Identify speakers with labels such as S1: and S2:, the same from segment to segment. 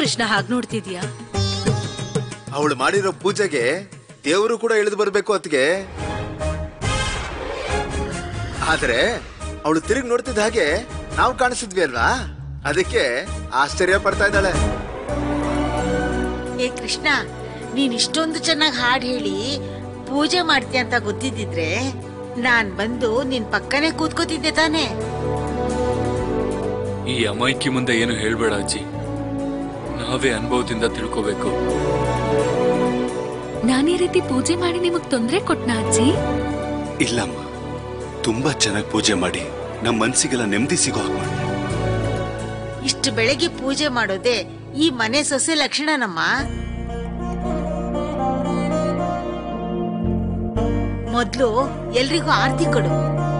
S1: ಕೃಷ್ಣ ಹಾಗ್ ನೋಡ್ತಿದ್ಯಾ
S2: ಅವಳು ಮಾಡಿರೋ ಪೂಜೆಗೆ ದೇವರು ಕೂಡ ಇಳಿದು ಬರ್ಬೇಕು ಅತ್ಗೆ ಆದ್ರೆ ಅವಳು ತಿರುಗಿ ನೋಡ್ತಿದ್ದ ಹಾಗೆ ನಾವು ಕಾಣಿಸಿದ್ವಿ ಅಲ್ವಾ ಅದಕ್ಕೆ ಆಶ್ಚರ್ಯ ಪಡ್ತಾ ಇದ್ದಾಳೆ
S3: ಏ ಕೃಷ್ಣ ನೀನ್ ಇಷ್ಟೊಂದು ಚೆನ್ನಾಗಿ ಹಾಡು ಹೇಳಿ ಪೂಜೆ ಮಾಡ್ತೀಯ ಅಂತ ಗೊತ್ತಿದ್ದಿದ್ರೆ ನಾನ್ ಬಂದು ನಿನ್ ಪಕ್ಕನೆ ಕೂತ್ಕೋತಿದ್ದೆ ತಾನೇ
S4: ಈ ಅಮಾಯಕಿ ಮುಂದೆ ಏನು ಹೇಳ್ಬೇಡ ಅಜ್ಜಿ ನಾವೇ ಅನುಭವದಿಂದ ತಿಳ್ಕೋಬೇಕು
S5: ನಾನೀ ರೀತಿ ಪೂಜೆ ಮಾಡಿ ನಿಮಗ್ ತೊಂದ್ರೆ ಕೊಟ್ನಾ ಅಜ್ಜಿ
S6: ಇಲ್ಲಮ್ಮ ತುಂಬಾ ಚೆನ್ನಾಗಿ ಪೂಜೆ ಮಾಡಿ ನಮ್ಮ ಮನ್ಸಿಗೆಲ್ಲ ನೆಮ್ಮದಿ ಸಿಗೋ ಹಾಗೆ ಮಾಡಿ
S3: ಇಷ್ಟು ಬೆಳಗ್ಗೆ ಪೂಜೆ ಮಾಡೋದೇ ಈ ಮನೆ ಸೊಸೆ ಲಕ್ಷಣನಮ್ಮ ಮೊದ್ಲು ಎಲ್ರಿಗೂ ಆರ್ತಿ ಕೊಡು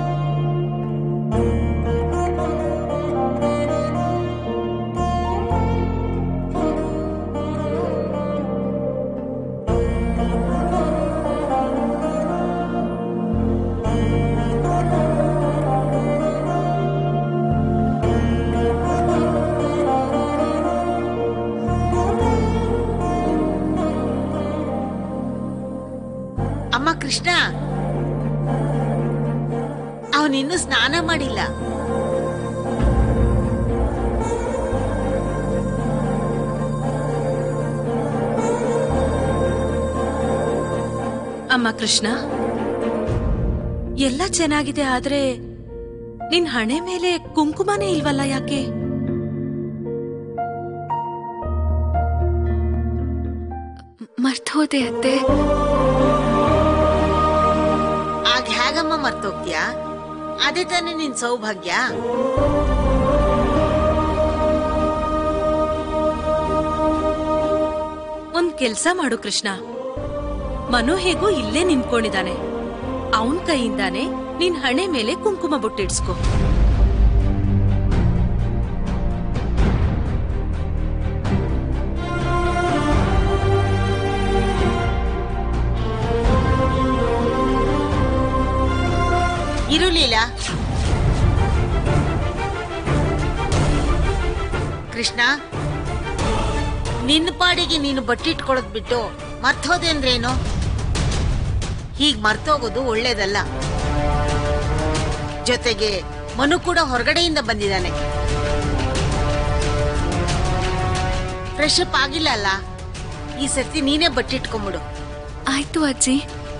S3: ಅಮ್ಮ ಕೃಷ್ಣ ಅವನಿನ್ನು ಸ್ನಾನ ಮಾಡಿಲ್ಲ
S1: ಅಮ್ಮ ಕೃಷ್ಣ ಎಲ್ಲ ಚೆನ್ನಾಗಿದೆ ಆದ್ರೆ ನಿನ್ ಹಣೆ ಮೇಲೆ ಕುಂಕುಮನೇ ಇಲ್ವಲ್ಲ ಯಾಕೆ
S5: ಮರ್ತೋದೆ ಅತ್ತೆ
S3: ಆಗ ಹೇಗಮ್ಮ ಮರ್ತೋಗ್ತೀಯಾ ಅದೇ ತಾನೇ ನಿನ್ ಸೌಭಾಗ್ಯ
S1: ಒಂದ್ ಕೆಲ್ಸ ಮಾಡು ಕೃಷ್ಣ ಮನು ಹೇಗೂ ಇಲ್ಲೇ ನಿಂತ್ಕೊಂಡಿದ್ದಾನೆ ಅವನ್ ಕೈಯಿಂದಾನೆ ನಿನ್ ಹಣೆ ಮೇಲೆ ಕುಂಕುಮ ಬೊಟ್ಟಿಡ್ಸ್ಕೊ
S3: ಇರುಲಿಲ್ಲ ಕೃಷ್ಣ ನಿನ್ನ ಪಾಡಿಗೆ ನೀನು ಬಟ್ಟಿಟ್ಕೊಳ್ಳೋದ್ ಬಿಟ್ಟು ಮರ್ತೋದೆ ಅಂದ್ರೇನು ಹೀಗ್ ಮರ್ತೋಗೋದು ಒಳ್ಳೇದಲ್ಲ ಜೊತೆಗೆ ಮನು ಕೂಡ ಹೊರಗಡೆಯಿಂದ ಬಂದಿದ್ದಾನೆ ಫ್ರೆಶ್ ಅಪ್ ಆಗಿಲ್ಲ ಅಲ್ಲ ಈ ಸರ್ತಿ ನೀನೇ ಬಟ್ಟಿಟ್ಕೊಂಬಿಡು
S5: ಆಯ್ತು ಅಜ್ಜಿ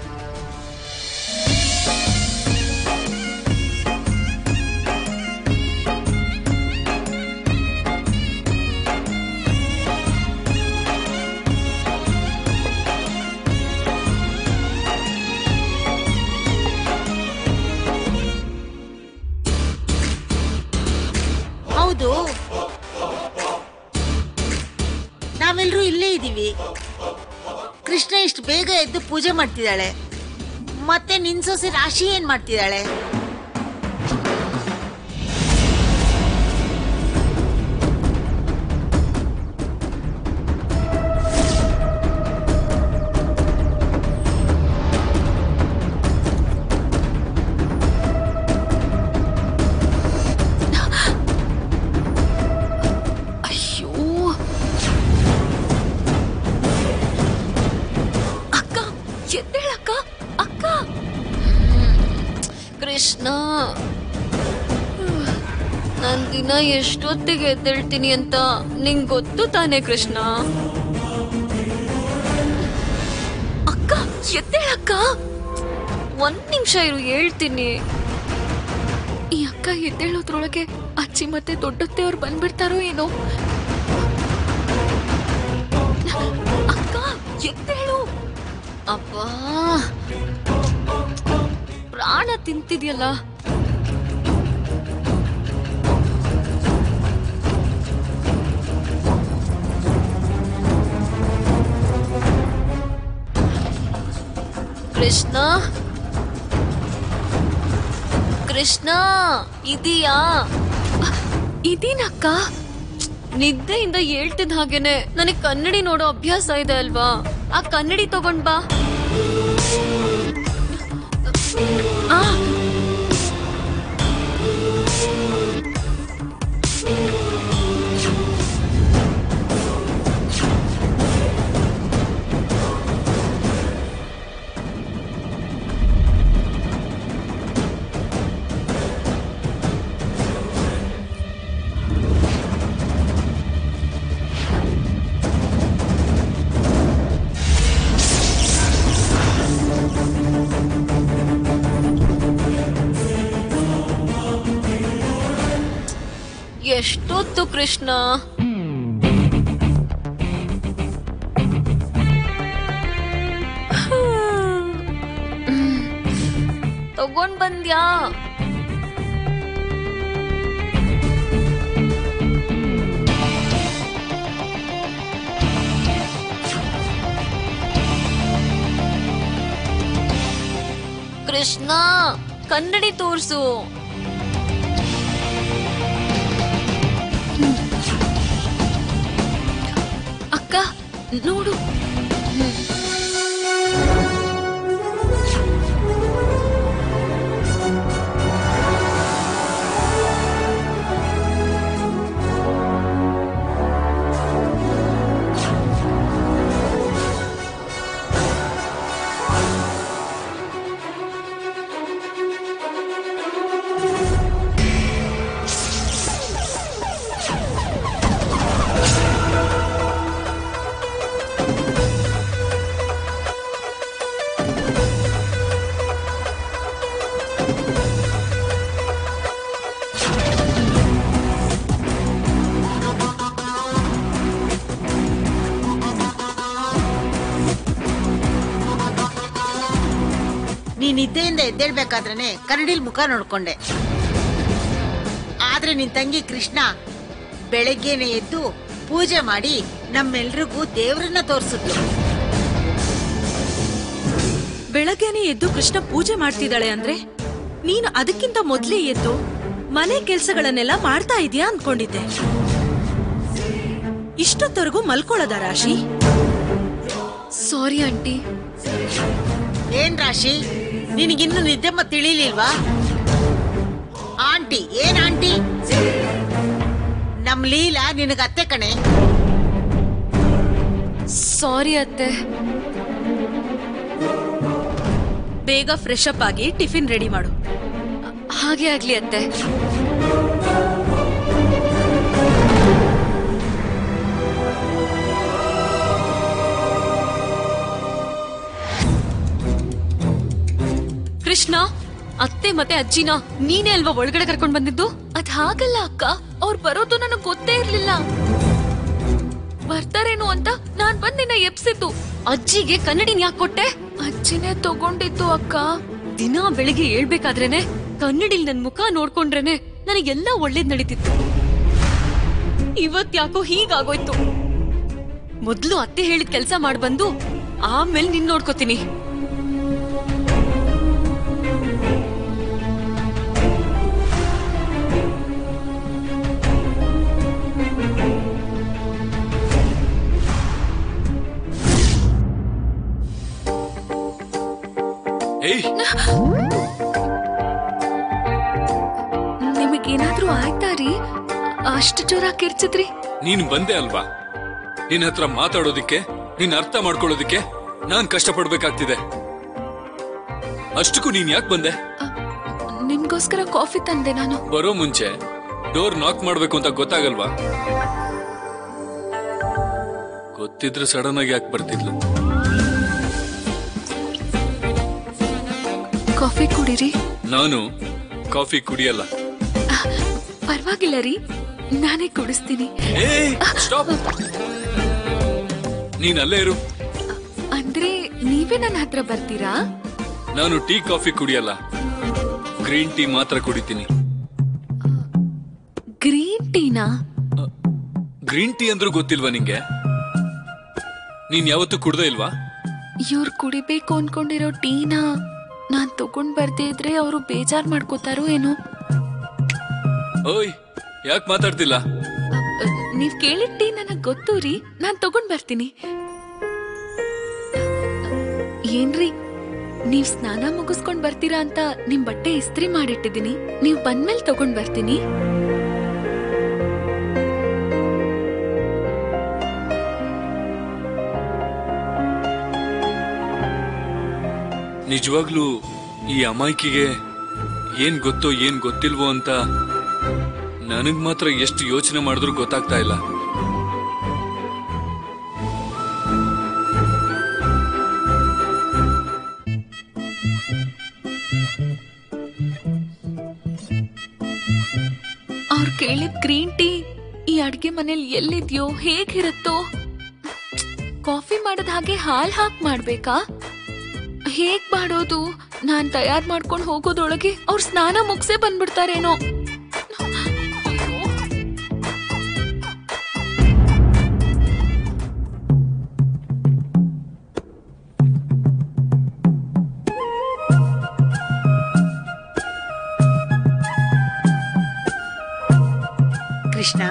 S3: ಹೌದು ನಾವೆಲ್ಲರೂ ಇಲ್ಲೇ ಇದ್ದೀವಿ ಕೃಷ್ಣ ಇಷ್ಟು ಬೇಗ ಎದ್ದು ಪೂಜೆ ಮಾಡ್ತಿದ್ದಾಳೆ ಮತ್ತೆ ನಿನ್ ಸೊಸೆ ರಾಶಿ ಏನ್ ಮಾಡ್ತಿದ್ದಾಳೆ
S5: ಅಯ್ಯೋ ಅಕ್ಕ ಎದ್ದೇಳಕ್ಕ ಅಕ್ಕ ಕೃಷ್ಣ ನಾನ್ ದಿನ ಎಷ್ಟೊತ್ತಿಗೆ ಎದ್ದೇಳ್ತೀನಿ ಅಂತ ನಿಂಗ್ ಗೊತ್ತು ತಾನೇ ಕೃಷ್ಣ ಅಕ್ಕ ಎದ್ದೇಳಕ್ಕ ಒಂದ್ ನಿಮಿಷ ಇರು ಹೇಳ್ತೀನಿ ಈ ಅಕ್ಕ ಎದ್ದೇಳೋದ್ರೊಳಗೆ ಅಜ್ಜಿ ಮತ್ತೆ ದೊಡ್ಡತ್ತೆಯವ್ರು ಬಂದ್ಬಿಡ್ತಾರೋ ಏನೋ ಅಕ್ಕ ಎದ್ದೇಳು ಅಪ್ಪ ಪ್ರಾಣ ತಿಂತಿದ್ಯಲ್ಲ ಕೃಷ್ಣ ಕೃಷ್ಣ ಇದೀಯಾ ಇದೀನಕ್ಕ ನಿದ್ದೆಯಿಂದ ಹೇಳ್ತಿದ್ ಹಾಗೇನೆ ನನಗ್ ಕನ್ನಡಿ ನೋಡೋ ಅಭ್ಯಾಸ ಇದೆ ಅಲ್ವಾ ಆ ಕನ್ನಡಿ ತಗೊಂಡ್ ಬಾ ಆ ಎಷ್ಟೊತ್ತು ಕೃಷ್ಣ ತಗೊಂಡ್ ಬಂದ್ಯಾ ಕೃಷ್ಣ ಕನ್ನಡಿ ತೋರ್ಸು ಅಕ್ಕ ನೋಡು
S3: ನೀನ್ ನಿದ್ದೆಯಿಂದ ಎದ್ದೇಳ್ಬೇಕಾದ್ರೇನೆ ಕನ್ನಡಿಲ್ ಮುಖ ನೋಡ್ಕೊಂಡೆ ಆದ್ರೆ ನಿನ್ ತಂಗಿ ಕೃಷ್ಣ ಬೆಳಗ್ಗೆನೆ ಎದ್ದು ಪೂಜೆ ಮಾಡಿ ನಮ್ಮೆಲ್ರಿಗೂ ದೇವ್ರನ್ನ ತೋರ್ಸಿದ್ಲು
S1: ಬೆಳಗ್ಗೆನೆ ಎದ್ದು ಕೃಷ್ಣ ಪೂಜೆ ಮಾಡ್ತಿದ್ದಾಳೆ ಅಂದ್ರೆ ನೀನು ಅದಕ್ಕಿಂತ ಮೊದ್ಲೇ ಎದ್ದು ಮನೆ ಕೆಲ್ಸಗಳನ್ನೆಲ್ಲ ಮಾಡ್ತಾ ಇದೀಯಾ ಅನ್ಕೊಂಡಿದ್ದೆ ಇಷ್ಟೊತ್ತವರೆಗೂ ಮಲ್ಕೊಳ್ಳೋದ ರಾಶಿ
S5: ಸಾರಿ ಆಂಟಿ
S3: ಏನ್ ರಾಶಿ ನಿನಗಿನ್ನು ನಿದ್ದೆ ಮತ್ತೆ ತಿಳಿಲಿಲ್ವಾ ಆಂಟಿ ಏನ್ ಆಂಟಿ ನಮ್ ಲೀಲಾ ನಿನಗ ಅತ್ತೆ ಕಣೆ
S5: ಸಾರಿ ಅತ್ತೆ
S1: ಬೇಗ ಫ್ರೆಶ್ ಅಪ್ ಆಗಿ ಟಿಫಿನ್ ರೆಡಿ ಮಾಡು
S5: ಹಾಗೆ ಆಗ್ಲಿ ಅತ್ತೆ ಕೃಷ್ಣ ಅತ್ತೆ ಮತ್ತೆ ಅಜ್ಜಿನ ನೀನೇ ಅಲ್ವಾ ಒಳಗಡೆ ಕರ್ಕೊಂಡ್ ಬಂದಿದ್ದು ಅದ್ ಹಾಗಲ್ಲ ಅಕ್ಕ ಅವ್ರು ಬರೋದು ನನಗ್ ಗೊತ್ತೇ ಇರ್ಲಿಲ್ಲ ಬರ್ತಾರೇನೋ ಅಂತ ನಾನ್ ಬಂದ್ ನಿನ್ನ ಎಪ್ಸಿದ್ದು ಅಜ್ಜಿಗೆ ಕನ್ನಡಿನ ಯಾಕೆ ಕೊಟ್ಟೆ ಅಜ್ಜಿನೇ ತಗೊಂಡಿದ್ದು ಅಕ್ಕ ದಿನ ಬೆಳಿಗ್ಗೆ ಹೇಳ್ಬೇಕಾದ್ರೇನೆ ಕನ್ನಡಿಲ್ ನನ್ ಮುಖ ನೋಡ್ಕೊಂಡ್ರೇನೆ ನನಗೆಲ್ಲ ಒಳ್ಳೇದ್ ನಡೀತಿತ್ತು ಇವತ್ ಯಾಕೋ ಹೀಗಾಗೋಯ್ತು ಮೊದ್ಲು ಅತ್ತೆ ಹೇಳಿದ ಕೆಲ್ಸ ಮಾಡ್ಬಂದು ಆಮೇಲೆ ನಿನ್ ನೋಡ್ಕೋತೀನಿ
S4: ಏಯ್
S5: ನಿಮಗೇನಾದ್ರೂ ಆಯ್ತಾ ರೀ ಅಷ್ಟು ಜೋರ ಕಿರ್ಚಿದ್ರಿ
S4: ನೀನ್ ಬಂದೆ ಅಲ್ವಾ ನಿನ್ ಹತ್ರ ಮಾತಾಡೋದಿಕ್ಕೆ ನಿನ್ ಅರ್ಥ ಮಾಡ್ಕೊಳ್ಳೋದಿಕ್ಕೆ ನಾನ್ ಕಷ್ಟಪಡ್ಬೇಕಾಗ್ತಿದೆ ಅಷ್ಟಕ್ಕೂ ನೀನ್ ಯಾಕೆ ಬಂದೆ
S5: ನಿಮ್ಗೋಸ್ಕರ ಕಾಫಿ ತಂದೆ ನಾನು
S4: ಬರೋ ಮುಂಚೆ ಡೋರ್ ನಾಕ್ ಮಾಡ್ಬೇಕು ಅಂತ ಗೊತ್ತಾಗಲ್ವಾ ಗೊತ್ತಿದ್ರೆ ಸಡನ್ ಆಗಿ ಯಾಕೆ ಬರ್ತಿದ್ಲು
S5: ಕಾಫಿ ಕುಡಿರಿ
S4: ನಾನು ಕಾಫಿ ಕುಡಿಯಲ್ಲ
S5: ಪರವಾಗಿಲ್ಲ ರೀ ನಾನೇ ಕುಡಿಸ್ತೀನಿ
S4: ಏಯ್ ಸ್ಟಾಪ್ ನೀನ್ ಅಲ್ಲೇ ಇರು
S5: ಅಂದ್ರೆ ನೀವೇ ನನ್ನ ಹತ್ರ ಬರ್ತೀರಾ
S4: ನಾನು ಟೀ ಕಾಫಿ ಕುಡಿಯಲ್ಲ ಗ್ರೀನ್ ಟೀ ಮಾತ್ರ ಕುಡಿತೀನಿ
S5: ಗ್ರೀನ್ ಟೀನಾ
S4: ಗ್ರೀನ್ ಟೀ ಅಂದ್ರೂ ಗೊತ್ತಿಲ್ವಾ ನಿಂಗೆ ನೀನ್ ಯಾವತ್ತೂ ಕುಡ್ದೇ ಇಲ್ವಾ
S5: ಇವ್ರು ಕುಡಿಬೇಕು ಅನ್ಕೊಂಡಿರೋ ಟೀನಾ ನಾನ್ ತಗೊಂಡ್ ಬರ್ದೇ ಇದ್ರೆ ಅವರು ಬೇಜಾರ್ ಮಾಡ್ಕೋತಾರೋ ಏನೋ
S4: ಓಯ್ ಯಾಕೆ ಮಾತಾಡ್ತಿಲ್ಲ
S5: ಅ, ನೀವ್ ಕೇಳಿದ ಟೀ ನನಗ್ ಗೊತ್ತು ರೀ ನಾನ್ ತಗೊಂಡ್ ಬರ್ತೀನಿ ಏನ್ರಿ ನೀವ್ ಸ್ನಾನ ಮುಗಿಸ್ಕೊಂಡ್ ಬರ್ತೀರಾ ಅಂತ ನಿಮ್ ಬಟ್ಟೆ ಇಸ್ತ್ರಿ ಮಾಡಿಟ್ಟಿದೀನಿ ನೀವ್ ಬಂದ್ಮೇಲೆ ತಗೊಂಡ್ ಬರ್ತೀನಿ
S4: ನಿಜವಾಗ್ಲೂ ಈ ಅಮಾಯಕಿಗೆ ಏನ್ ಗೊತ್ತೋ ಏನ್ ಗೊತ್ತಿಲ್ವೋ ಅಂತ ನನಗ್ ಮಾತ್ರ ಎಷ್ಟು ಯೋಚನೆ ಮಾಡಿದ್ರು ಗೊತ್ತಾಗ್ತಾ ಇಲ್ಲ
S5: ಅವ್ರು ಕೇಳಿದ ಗ್ರೀನ್ ಟೀ ಈ ಅಡ್ಗೆ ಮನೇಲಿ ಎಲ್ಲಿದ್ಯೋ ಹೇಗಿರುತ್ತೋ ಕಾಫಿ ಮಾಡೋದ್ ಹಾಗೆ ಹಾಲ್ ಹಾಕ್ ಮಾಡ್ಬೇಕಾ ಹೇಗ್ ಮಾಡೋದು ನಾನ್ ತಯಾರ್ ಮಾಡ್ಕೊಂಡ್ ಹೋಗೋದೊಳಗೆ ಅವ್ರ ಸ್ನಾನ ಮುಗ್ಸೇ ಬಂದ್ಬಿಡ್ತಾರೇನೋ ಅಯ್ಯೋ.
S3: ಕೃಷ್ಣ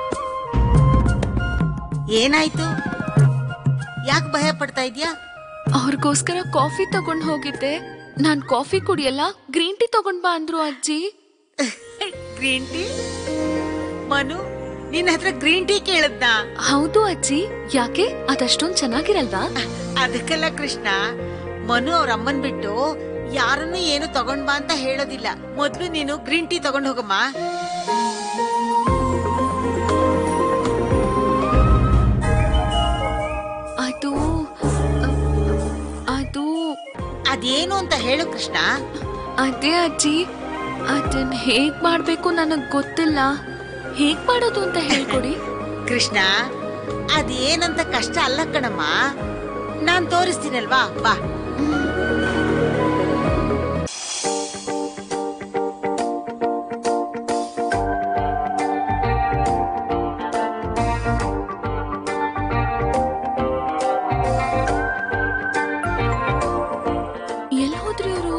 S3: ಏನಾಯ್ತು ಯಾಕೆ ಭಯ ಪಡ್ತಾ ಇದ್ಯಾ
S5: ಅವ್ರಿಗೋಸ್ಕರ ಕಾಫಿ ತಗೊಂಡ್ ಹೋಗಿದ್ದೆ ನಾನ್ ಕಾಫಿ ಕುಡಿಯಲ್ಲ ಗ್ರೀನ್ ಟೀ ತಗೊಂಡ್ ಬಾ ಅಂದ್ರು ಅಜ್ಜಿ
S3: ಗ್ರೀನ್ ಟೀ ಮನು ನಿನ್ನ ಹತ್ರ ಗ್ರೀನ್ ಟೀ ಕೇಳದ್ನಾ
S5: ಹೌದು ಅಜ್ಜಿ ಯಾಕೆ ಅದಷ್ಟೊಂದ್ ಚೆನ್ನಾಗಿರಲ್ವಾ
S3: ಅದಕ್ಕೆಲ್ಲ ಕೃಷ್ಣ ಮನು ಅವ್ರ ಅಮ್ಮನ್ ಬಿಟ್ಟು ಯಾರನ್ನು ಏನು ತಗೊಂಡ್ ಬಾ ಅಂತ ಹೇಳೋದಿಲ್ಲ ಮೊದ್ಲು ನೀನು ಗ್ರೀನ್ ಟೀ ತಗೊಂಡ್ ಹೋಗಮ್ಮ
S5: ಅದು ಅದು
S3: ಅದೇನು ಅಂತ ಹೇಳು ಕೃಷ್ಣ
S5: ಅದೇ ಅಜ್ಜಿ ಅದನ್ ಹೇಗ್ ಮಾಡ್ಬೇಕು ನನಗ್ ಗೊತ್ತಿಲ್ಲ ಹೇಗ್ ಮಾಡೋದು ಅಂತ ಹೇಳ್ಕೊಡಿ
S3: ಕೃಷ್ಣ ಅದೇನಂತ ಕಷ್ಟ ಅಲ್ಲ ಕಣಮ್ಮ ನಾನ್ ತೋರಿಸ್ತೀನಲ್ವಾ ಬಾ
S5: ಎಲ್ ಹೋದ್ರಿ ಅವರು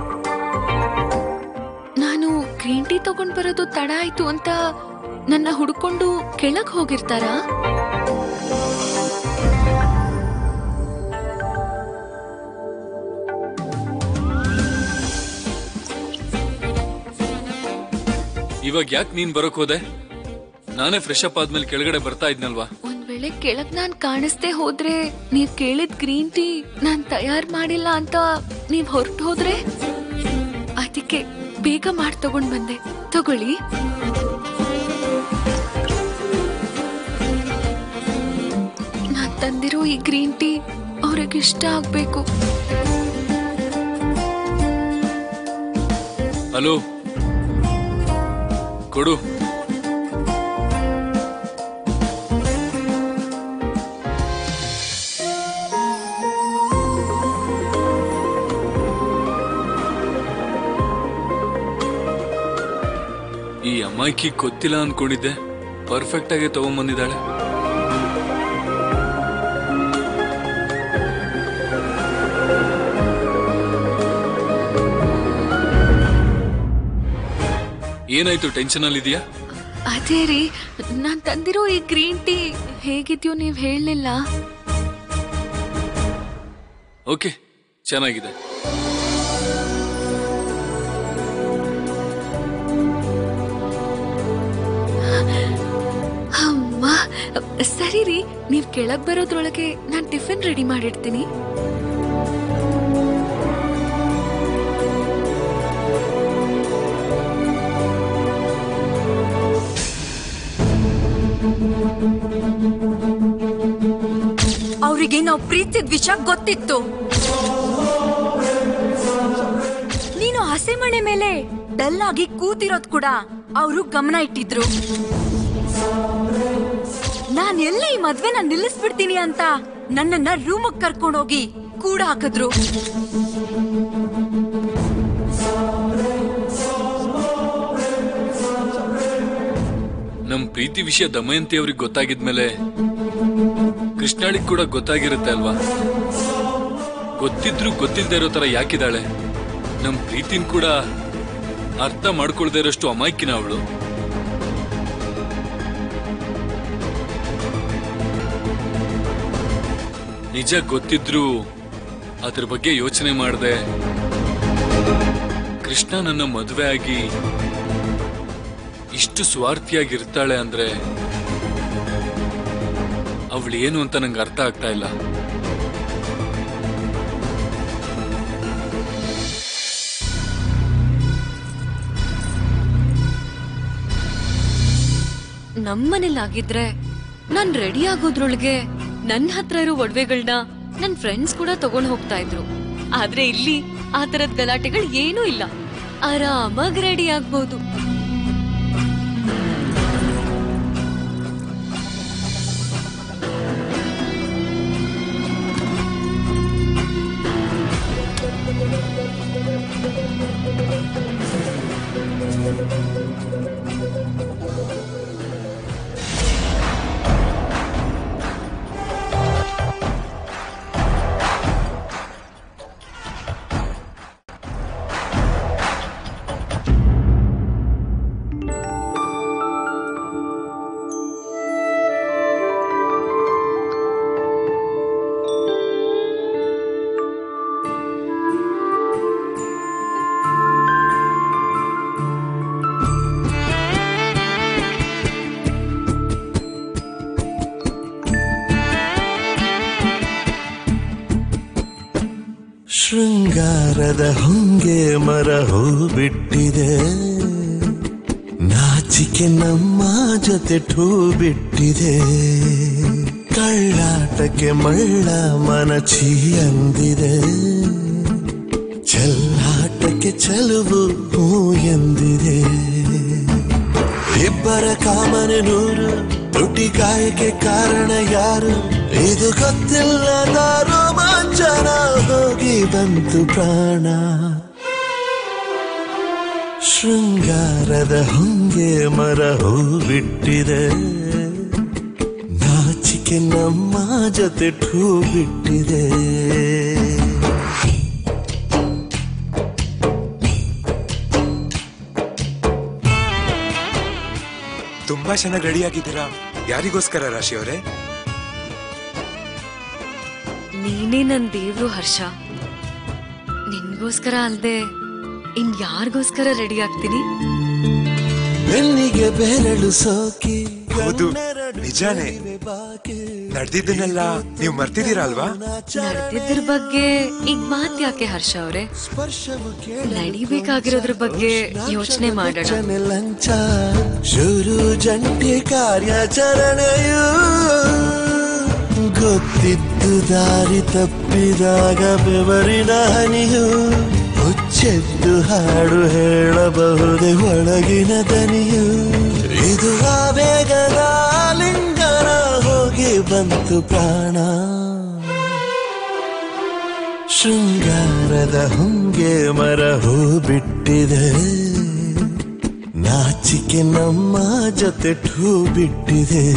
S5: ನಾನು ಗ್ರೀನ್ ಟೀ ತಗೊಂಡ್ ಬರೋದು ತಡ ಆಯ್ತು ಅಂತ ನನ್ನ ಹುಡ್ಕೊಂಡು ಕೆಳಗ್ ಹೋಗಿರ್ತಾರಾ
S4: ಇವಾಗ ಯಾಕೆ ನೀನ್ ಬರೋಕ್ ಹೋದೆ ನಾನೇ ಫ್ರೆಶ್ ಅಪ್ ಆದ್ಮೇಲೆ ಕೆಳಗಡೆ ಬರ್ತಾ ಇದ್ನಲ್ವಾ
S5: ಒಂದ್ ವೇಳೆ ಕೆಳಗ್ ನಾನ್ ಕಾಣಿಸ್ದೆ ಹೋದ್ರೆ ನೀವ್ ಕೇಳಿದ್ ಗ್ರೀನ್ ಟೀ ನಾನ್ ತಯಾರ್ ಮಾಡಿಲ್ಲ ಅಂತ ನೀವ್ ಹೊರಟು ಹೋದ್ರೆ ಅದಕ್ಕೆ ಬೇಗ ಮಾಡ್ ತಗೊಂಡ್ ಬಂದೆ ತಗೊಳ್ಳಿ ನಾನ್ ತಂದಿರೋ ಈ ಗ್ರೀನ್ ಟೀ ಅವ್ರಿಗೆ ಇಷ್ಟ ಆಗ್ಬೇಕು
S4: ಹಲೋ ಕೊಡು ಈ ಅಮ್ಮಾಯಿಕಿ ಗೊತ್ತಿಲ್ಲ ಅನ್ಕೊಂಡಿದ್ದೆ ಪರ್ಫೆಕ್ಟ್ ಆಗಿ ತಗೊಂಬಂದಿದ್ದಾಳೆ ಏನಾಯ್ತು ಟೆನ್ಷನ್ ಅಲ್ಲಿ ಇದೆಯಾ
S5: ಅದೇ ರೀ ನಾನ್ ತಂದಿರೋ ಈ ಗ್ರೀನ್ ಟೀ ಹೇಗಿದ್ಯೋ ನೀವ್ ಹೇಳಲಿಲ್ಲ
S4: ಓಕೆ ಚೆನ್ನಾಗಿದೆ
S5: ಅಮ್ಮ ಸರಿ ರೀ ನೀವ್ ಕೆಳಗ್ ಬರೋದ್ರೊಳಗೆ ನಾನ್ ಟಿಫಿನ್ ರೆಡಿ ಮಾಡಿಡ್ತೀನಿ
S7: ಅವರಿಗೆ ನಾವು ಪ್ರೀತಿದ ವಿಷಯ ಗೊತ್ತಿತ್ತು ನೀನು ಹಸೆಮಣೆ ಮೇಲೆ ಡಲ್ ಆಗಿ ಕೂತಿರೋದ್ ಕೂಡ ಅವರು ಗಮನ ಇಟ್ಟಿದ್ರು ನಾನ್ ಎಲ್ಲಿ ಈ ಮದ್ವೆನ ನಿಲ್ಲಿಸ್ಬಿಡ್ತೀನಿ ಅಂತ ನನ್ನನ್ನ ರೂಮಕ್ ಕರ್ಕೊಂಡೋಗಿ ಕೂಡ ಹಾಕಿದ್ರು
S4: ನಮ್ ಪ್ರೀತಿ ವಿಷಯ ದಮಯಂತಿ ಅವ್ರಿಗೆ ಗೊತ್ತಾಗಿದ್ಮೇಲೆ ಕೃಷ್ಣಾಳಿಗ್ ಕೂಡ ಗೊತ್ತಾಗಿರುತ್ತೆ ಅಲ್ವಾ ಗೊತ್ತಿದ್ರು ಗೊತ್ತಿಲ್ದೇ ಇರೋ ತರ ಯಾಕಿದಾಳೆ ನಮ್ ಪ್ರೀತಿನ್ ಕೂಡ ಅರ್ಥ ಮಾಡ್ಕೊಳ್ದೇ ಇರೋಷ್ಟು ಅಮಾಯಕಿನ ಅವಳು ನಿಜ ಗೊತ್ತಿದ್ರು ಅದ್ರ ಬಗ್ಗೆ ಯೋಚನೆ ಮಾಡದೆ ಕೃಷ್ಣ ನನ್ನ ಮದುವೆ ಆಗಿ ಇಷ್ಟು ಸ್ವಾರ್ಥಿಯಾಗಿರ್ತಾಳೆ ಅಂದ್ರೆ ಅವಳು ಏನು ಅಂತ ನಂಗೆ ಅರ್ಥ ಆಗ್ತಾ ಇಲ್ಲ
S5: ನಮ್ಮನೇಲಾಗಿದ್ರೆ ನಾನ್ ರೆಡಿ ಆಗೋದ್ರೊಳಗೆ ನನ್ ಹತ್ರ ಇರೋ ಒಡವೆಗಳನ್ನ ನನ್ ಫ್ರೆಂಡ್ಸ್ ಕೂಡ ತಗೊಂಡ್ ಹೋಗ್ತಾ ಇದ್ರು ಆದ್ರೆ ಇಲ್ಲಿ ಆ ತರದ್ ಗಲಾಟೆಗಳು ಏನೂ ಇಲ್ಲ ಆರಾಮಾಗಿ ರೆಡಿ ಆಗ್ಬೋದು
S8: ಶೃಂಗಾರದ ಹೊಂಗೆ ಮರ ಹೂ ಬಿಟ್ಟಿದೆ ನಾಚಿಕೆ ನಮ್ಮ ಜೊತೆ ಠೂ ಬಿಟ್ಟಿದೆ ಕಳ್ಳಾಟಕ್ಕೆ ಮಳ್ಳ ಮನಚಿ ಅಂದಿದೆ ಚೆಲ್ಲಾಟಕ್ಕೆ ಚೆಲುವು ಹೂ ಎಂದಿದೆ ಇಬ್ಬರ ಕಾಮನೆ ನೂರು ತುಟಿ ಕಾಯಕ್ಕೆ ಕಾರಣ ಯಾರು ಇದು ಗೊತ್ತಿಲ್ಲದ ರೋಮಾಂಚನ ಹೋಗಿ ಬಂತು ಪ್ರಾಣ ಶೃಂಗಾರದ ಹೊಂಗೆ ಮರ ಹೂ ಬಿಟ್ಟಿದೆ ನಾಚಿಕೆ ನಮ್ಮ ಜೊತೆ ಠೂ ಬಿಟ್ಟಿದೆ
S9: ತುಂಬಾ ಚೆನ್ನಾಗಿ ರೆಡಿ ಆಗಿದ್ದೀರಾ ಯಾರಿಗೋಸ್ಕರ ರಾಶಿ ಅವರೇ
S5: ನೀನೇ ನನ್ ದೇವ್ರು ಹರ್ಷ ನಿನ್ಗೋಸ್ಕರ ಅಲ್ದೆ ಇನ್ ಯಾರಿಗೋಸ್ಕರ ರೆಡಿ ಆಗ್ತೀನಿ
S8: ಬೆನ್ನಿಗೆ ಬೆರಳು ಸೋಕಿ
S9: ಹೌದು
S8: ಕಣ್ಣೆರಡು
S9: ನಿಜಾನೇ
S8: ಇವೆ ಬಾಕಿ.
S9: ನಡೆದಿದ್ದನ್ನೆಲ್ಲ ನೀವು ಮರ್ತಿದ್ದೀರಾ ಅಲ್ವಾ
S5: ನಡೆದಿದ್ರ ಬಗ್ಗೆ ಈಗ ಮಾತ್ ಯಾಕೆ ಹರ್ಷ ಅವ್ರೆ
S8: ಸ್ಪರ್ಶವು ಕೇಳಲು
S5: ನಡಿಬೇಕಾಗಿರೋದ್ರ ಬಗ್ಗೆ ಯೋಚನೆ ಮಾಡೋಣ
S8: ವಚನೆ ಲಂಚ ಶುರು ಜಂಟಿ ಕಾರ್ಯಾಚರಣೆಯು ಗೊತ್ತಿದ್ದು ದಾರಿ ತಪ್ಪಿದಾಗ ಬೆವರಿನ ಹನಿಯು ಹುಚ್ಚೆದ್ದು ಹಾಡು ಹೇಳಬಹುದೇ ಒಳಗಿನ ದನಿಯು ಇದು ಆವೇಗದ ಲಿಂಗನ ಹೋಗಿ ಬಂತು ಪ್ರಾಣ ಶೃಂಗಾರದ ಹೊಂಗೆ ಮರ ಹೂ ಬಿಟ್ಟಿದೆ ನಾಚಿಕೆ ನಮ್ಮ ಜೊತೆ ಠೂ ಬಿಟ್ಟಿದೆ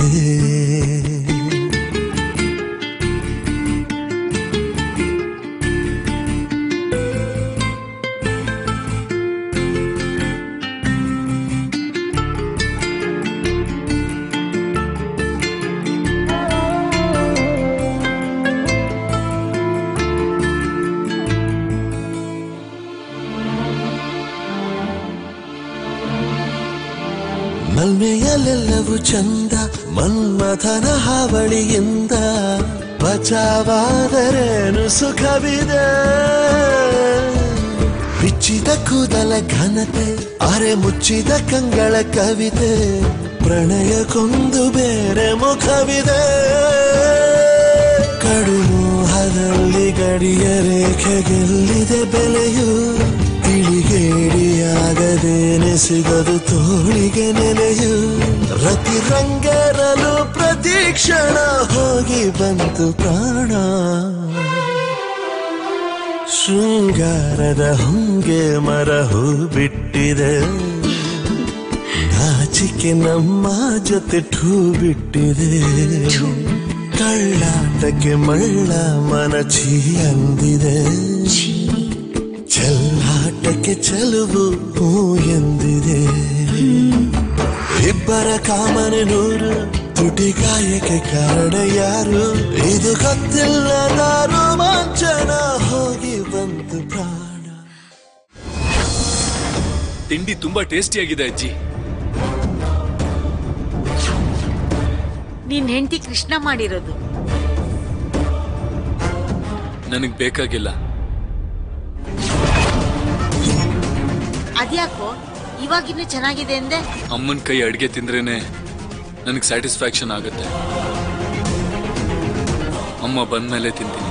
S8: ಮಲ್ಮೆಯಲ್ಲೆಲ್ಲವೂ ಚಂದ ಮನ್ಮಥನ ಹಾವಳಿಯಿಂದ ಬಚಾವಾದರೇನು ಸುಖವಿದೆ ಬಿಚ್ಚಿದ ಕೂದಲ ಘನತೆ ಅರೆ ಮುಚ್ಚಿದ ಕಂಗಳ ಕವಿತೆ ಪ್ರಣಯಕ್ಕೊಂದು ಬೇರೆ ಮುಖವಿದೆ ಕಡುಮೋಹದಲ್ಲಿ ಗಡಿಯ ರೇಖೆ ಗೆಲ್ಲಿದೆ ಬೆಲೆಯು ತಿಳಿಗೇಡಿಯಾಗದೇನೆ ಸಿಗದು ತೋಳಿಗೆ ನೆಲೆಯು ರತಿ ರಂಗರಲು ಪ್ರತೀಕ್ಷಣ ಹೋಗಿ ಬಂತು ಪ್ರಾಣ ಶೃಂಗಾರದ ಹೊಂಗೆ ಮರ ಹೂ ಬಿಟ್ಟಿದೆ ನಾಚಿಕೆ ನಮ್ಮ ಜೊತೆ ಠೂ ಬಿಟ್ಟಿದೆ ಕಳ್ಳಾಟಕ್ಕೆ ಮಳ್ಳ ಮನಚಿ ಅಂದಿದೆ ಚೆಲ್ಲಾಟಕ್ಕೆ ಚೆಲುವು ಹೂ ಎಂದಿದೆ ಇಬ್ಬರ ಕಾಮನೆ ನೂರು ತುಟಿ ಗಾಯಕ್ಕೆ ಕಾರಣ ಯಾರು ಇದು ಗೊತ್ತಿಲ್ಲದ ರೋಮಾಂಚನ ಹೋಗಿ ಬಂತು ಪ್ರಾಣ
S4: ತಿಂಡಿ ತುಂಬಾ ಟೇಸ್ಟಿಯಾಗಿದೆ ಅಜ್ಜಿ
S3: ನಿನ್ ಹೆಂಡತಿ ಕೃಷ್ಣ ಮಾಡಿರೋದು
S4: ನನಗ್ ಬೇಕಾಗಿಲ್ಲ
S3: ಅದ್ಯಾಕೋ ಇವಾಗಿನ್ನೂ ಚೆನ್ನಾಗಿದೆ ಅಂದೆ
S4: ಅಮ್ಮನ ಕೈ ಅಡ್ಗೆ ತಿಂದ್ರೇನೆ ನನಗ್ ಸ್ಯಾಟಿಸ್ಫ್ಯಾಕ್ಷನ್ ಆಗುತ್ತೆ ಅಮ್ಮ ಬಂದ್ಮೇಲೆ ತಿಂತೀನಿ